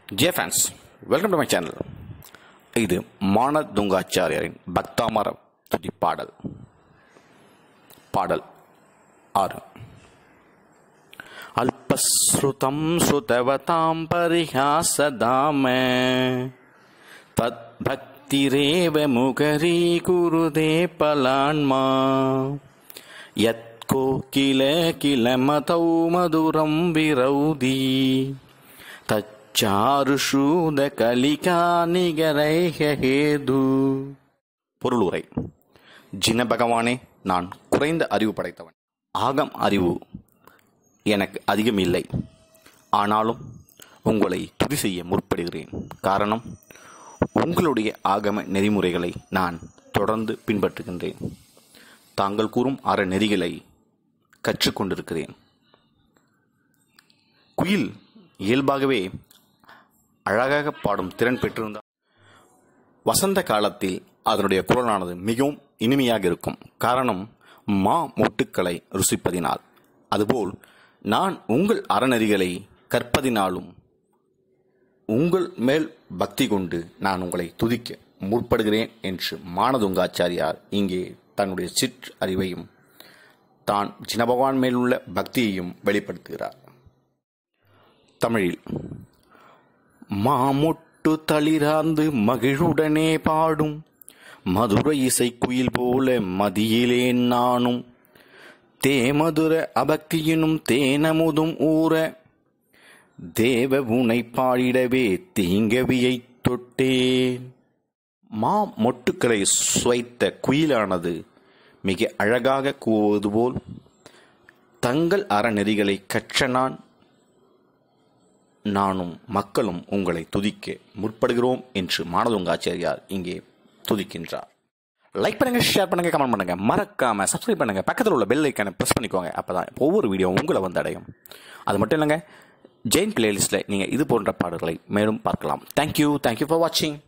J fans welcome to my channel இது மானதுங்காச்சாரியாரின் பக்தாமர துதி பாடல் பாடல் ஆறு அல்பஸ்ருதம் ஸ்ருதவதாம் பரிஹாசதாம தத் பக்திரேவ முகரி குருதே பலான்மா யத் கோகில கில மதௌ மதுரம் விரௌதி தச்சாருஷூத கலிகா நிகரைஹேது பொருளுரை ஜின பகவானே நான் குறைந்த அறிவு படைத்தவன் ஆகம் அறிவு எனக்கு அதிகம் இல்லை ஆனாலும் உங்களை துதி செய்ய முற்படுகிறேன் காரணம் உங்களுடைய ஆகம நெறிமுறைகளை நான் தொடர்ந்து பின்பற்றுகின்றேன் தாங்கள் கூறும் அற நெறிகளை கற்றுக்கொண்டிருக்கிறேன் குயில் இயல்பாகவே அழகாக பாடும் திறன் பெற்றிருந்தால் வசந்த காலத்தில் அதனுடைய குரலானது மிகவும் இனிமையாக இருக்கும் காரணம் மா மொட்டுக்களை ருசிப்பதினால் அதுபோல் நான் உங்கள் அறநெறிகளை கற்பதினாலும் உங்கள் மேல் பக்தி கொண்டு நான் உங்களை துதிக்க முற்படுகிறேன் என்று மானதுங்காச்சாரியார் இங்கே தன்னுடைய சிற் அறிவையும் தான் ஜினபகவான் மேலுள்ள பக்தியையும் வெளிப்படுத்துகிறார் தமிழில் மாமுட்டு தளிராந்து மகிழுடனே பாடும் மதுர இசைக்குயில் போல மதியிலேன் நானும் தேமதுர அபக்தியினும் தேனமுதும் ஊற தேவ உனை பாடிடவே தீங்கவியை தொட்டேன் மா மொட்டுக்களை சுவைத்த குயிலானது மிக அழகாக கூறுவது போல் தங்கள் அறநெறிகளை கற்ற நான் நானும் மக்களும் உங்களை துதிக்க முற்படுகிறோம் என்று மானதுங்காச்சாரியார் இங்கே துதிக்கின்றார் லைக் பண்ணுங்க ஷேர் பண்ணுங்க கமெண்ட் பண்ணுங்க மறக்காம சப்ஸ்கிரைப் பண்ணுங்க பக்கத்தில் உள்ள பெல் ஐக்கானை ப்ரெஸ் பண்ணிக்கோங்க அப்பதான் ஒவ்வொரு வீடியோ உங்களை வந்து அடையும் அது மட்டும் இல்லைங்க ஜெயின் பிளேலிஸ்ட்டில் நீங்கள் இது போன்ற பாடல்களை மேலும் பார்க்கலாம் தேங்க்யூ தேங்க்யூ ஃபார் வாட்சிங்